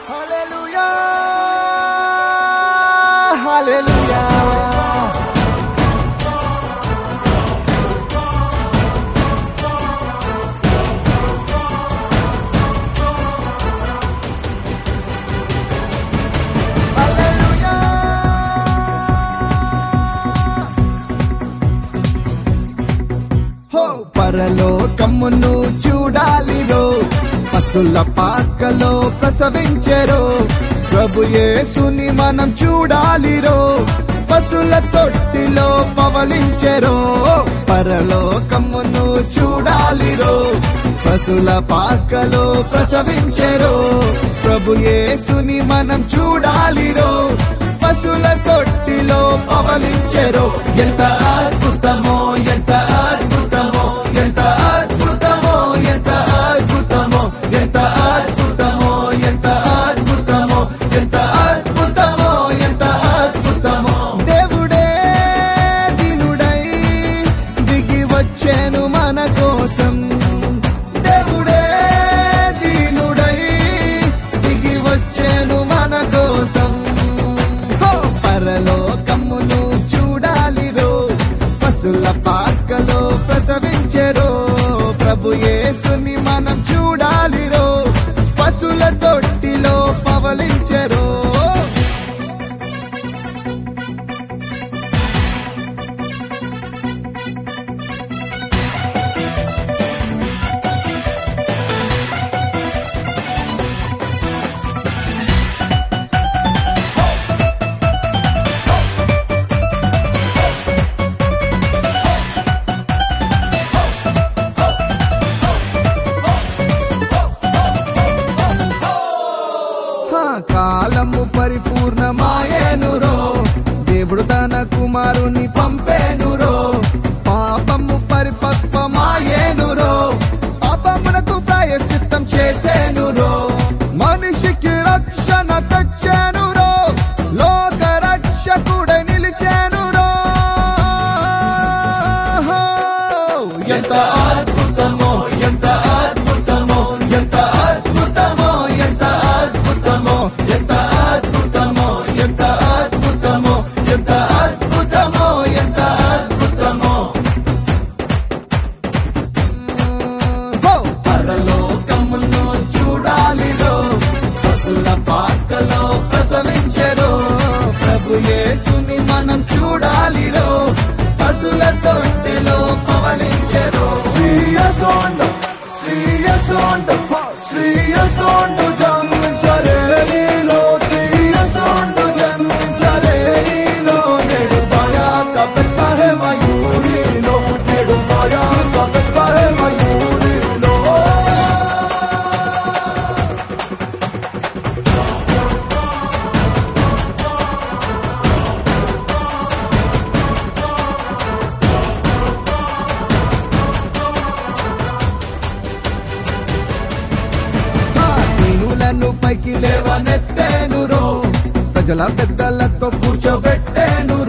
హల్లెలూయా హల్లెలూయా హల్లెలూయా హో పరలోకమును చూడాలిరో పసుల పాకలో ప్రసవించెరో ప్రభు యేసుని మనం చూడాలిరో పసుల తొట్టిలో పవలించెరో పరలోకమును చూడాలిరో పసుల పాకలో ప్రసవించెరో ప్రభు యేసుని మనం చూడాలిరో పసుల తొట్టిలో పవలించెరో ఎంత అద్భుతమో ఎంత అద్భుతమో ఎంత అద్భుతమో ఎంత అద్భుతమో ఎంత అద్భుతమో ఎంత అద్భుతమో ఎంత అద్భుతమో ఎంత అద్భుతమో దేవుడే దినుడై దిగి వచ్చాను మన కోసం దేవుడే దీనుడై దిగి వచ్చాను మన కోసం హో! పరలోకమును చూడాలిరో పసుల పాకలో ప్రసవించెరో ప్రభు యేసుని మనం చూడాలిరో పసుల తొట్టిలో పవలించెరో హా, కాలము పరిపూర్ణమాయేనురో దేవుడు తన కుమారుని పంపేనురో పాపము పరిపక్వమాయేనురో పాపమునకు ప్రాయశ్చిత్తం చేసేనురో మనిషికి రక్షణ తెచ్చేనురో లోక రక్షకుడై నిలిచేనురో ఎంత అద్భుతమో ఎంత అద్భుతమో ఎంత అద్భుతమో ఎంత అద్భుతమో ఎంత అద్భుతమో ఎంత అద్భుతమో ఎంత అద్భుతమో ఎంత అద్భుతమో హో! పరలోకమును చూడాలిరో పసుల పాకలో ప్రసవించెరో ప్రభు యేసుని మనం చూడాలిరో పసుల తొట్టెలో పవలించెరో శ్రీయసోండ శ్రీయసోండ శ్రీయసోండ జన్మించలేలో శ్రీయసోండ జన్మించలేలో నేడు దయాక పెట్టారే మయూరిలో నేడు దయాక పెట్టారే మయూరిలో ఆ దీనులను పైకి లేవనెత్తేనురో ప్రజల పెద్దలతో కూర్చోబెట్టేనురో